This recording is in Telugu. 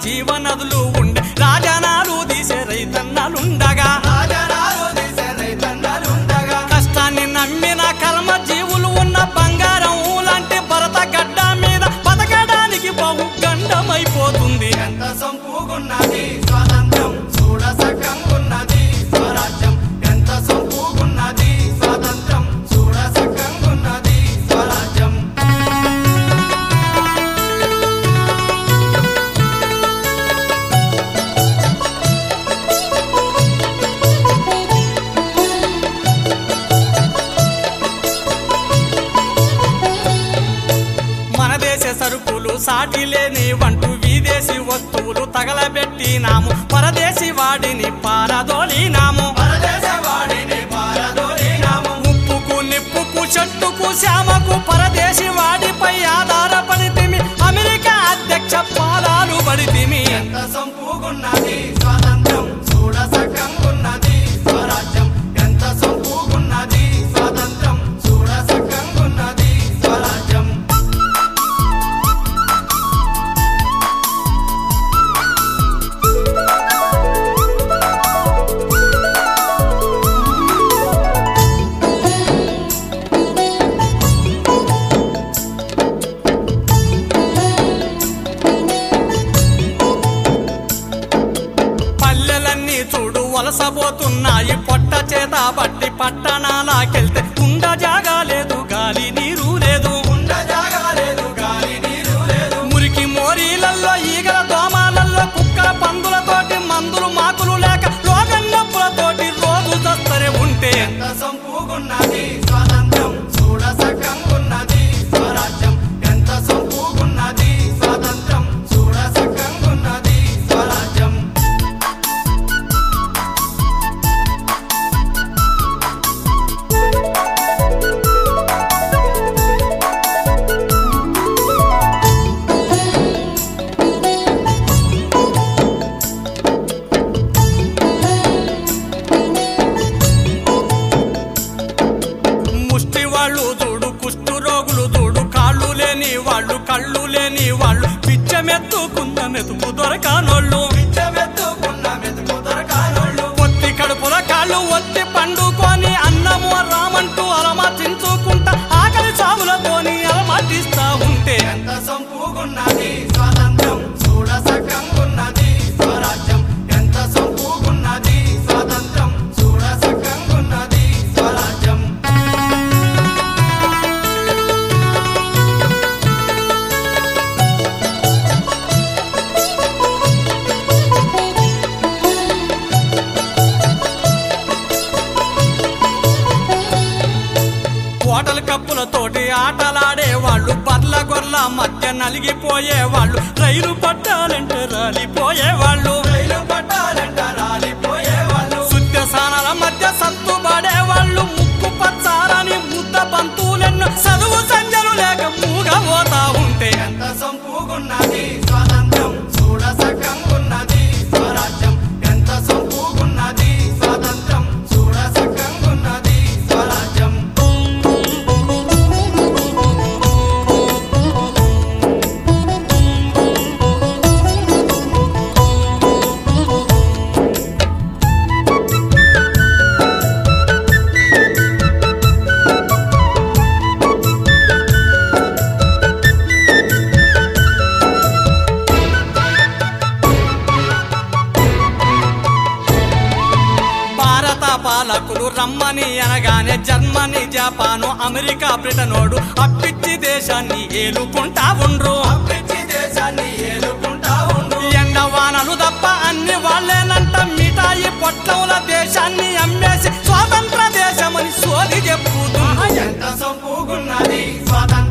జీవనదులు ఉండే రాజనాలు తీసే రైతన్నలుండగా రాజనాలు తీసే రైతన్నలుండగా కష్టాన్ని నమ్మిన కర్మ జీవులు ఉన్న బంగారం లాంటి భరత గడ్డ మీద బతకడానికి బహు గండమైపోతుంది ఎంత సంపూగున్నది స్వాతంత్రం చూడ సక్కంగున్నది స్వరాజ్యం ఎంత సంపూగున్నది స్వాతంత్రం చూడ సక్కంగున్నది స్వరాజ్యం మన దేశ సరుకులు సాటి లేని వంటూ విదేశీ వస్తువులు తగలబెట్టినాము పరదేశీ వాడిని పారదోలినాము పరదేశ వాడిని పారదోలినాము ఉప్పుకు నిప్పుకు చెట్టుకు శ్యామకు పరదేశీ వాడిపై ఆధారపడితిమి అమెరికా అధ్యక్ష పాదాలు పడితిమి ఎంత సంపూగున్నది స్వాతంత్రం చూడ సక్కంగున్నది స్వరాజ్యం ఎంత సంపూగున్నది స్వాతంత్రం చూడ సక్కంగున్నది స్వరాజ్యం పల్లెలన్నీ చూడు వలసపోతున్నాయి పొట్ట చేత బట్టి పట్టణాలకెళ్తే ఉండ జాగా లేదు గాలి నీరు లేదు ఉండ జాగా లేదు గాలి నీరు లేదు మురికి మోరీలల్లో ఈగల దోమాలల్లో కుక్కల పందులతోటి మందులు మాకులు లేక రోగన్నప్పులతోటి రోజు దస్తరే ఉంటే ఎంత సంపూగున్నది స్వాతంత్రం చూడ సక్కంగున్నది స్వరాజ్యం ఎంత సంపూగున్నది స్వాతంత్రం చూడ సక్కంగున్నది స్వరాజ్యం ముష్టి వాళ్ళు చూడు కుష్టు రోగులు చూడు కాళ్ళు లేని వాళ్ళు కళ్ళు లేని వాళ్ళు పిచ్చమెత్తుకున్న మెతుకు దొరకానోళ్ళు పిచ్చమెత్తుకున్న మెతుకు దొరకానోళ్ళు పొత్తి కడుపుల కాళ్ళు ఒత్తి పండుకొని అన్నము రామంటూ అలమర్చించుకుంటా ఆకలి సాగులతోని అలమర్చిస్తా ఉంటే ఎంత సంపూగున్నది స్వాతంత్రం చూడ సక్కంగున్నది స్వరాజ్యం ఎంత సంపూగున్నది స్వాతంత్రం చూడ సక్కంగున్నది స్వరాజ్యం ఓటల కప్పులతోటి ఆటలాడే వాళ్ళు బర్ల గొర్ల మధ్య నలిగిపోయే వాళ్ళు రైలు పట్టాలంటే రాలిపోయే వాళ్ళు రైలు పట్టాలంట రాలిపోయేవాళ్ళు సుత్యసానాల మధ్య సత్తుబడే వాళ్ళు ముక్కు పచ్చారని ముద్ద బంతులెన్నో చదువు సంజలు లేక మూగబోతా ఉంటే ఎంత సంపూగున్నది స్వాతంత్రం చూడ సక్కంగున్నది స్వరాజ్యం ఎంత సంపూగున్నది స్వాతంత్రం చూడ సక్కంగున్నది స్వరాజ్యం భారత పాలకులు రమ్మని అనగానే జర్మనీ జపాను అమెరికా బ్రిటనోడు అప్పిచ్చి దేశాన్ని ఏలుకుంటా ఉండ్రు పిచ్చి దేశాన్ని ఏలుకుంటా ఉండు ఎండవానలు తప్ప అన్ని వాళ్ళేనంట మిఠాయి పొట్లముల దేశాన్ని అమ్మేసి స్వాతంత్ర దేశమని సోది చెప్పుతున్నా ఎంత సంపూగున్నది స్వాతంత్రం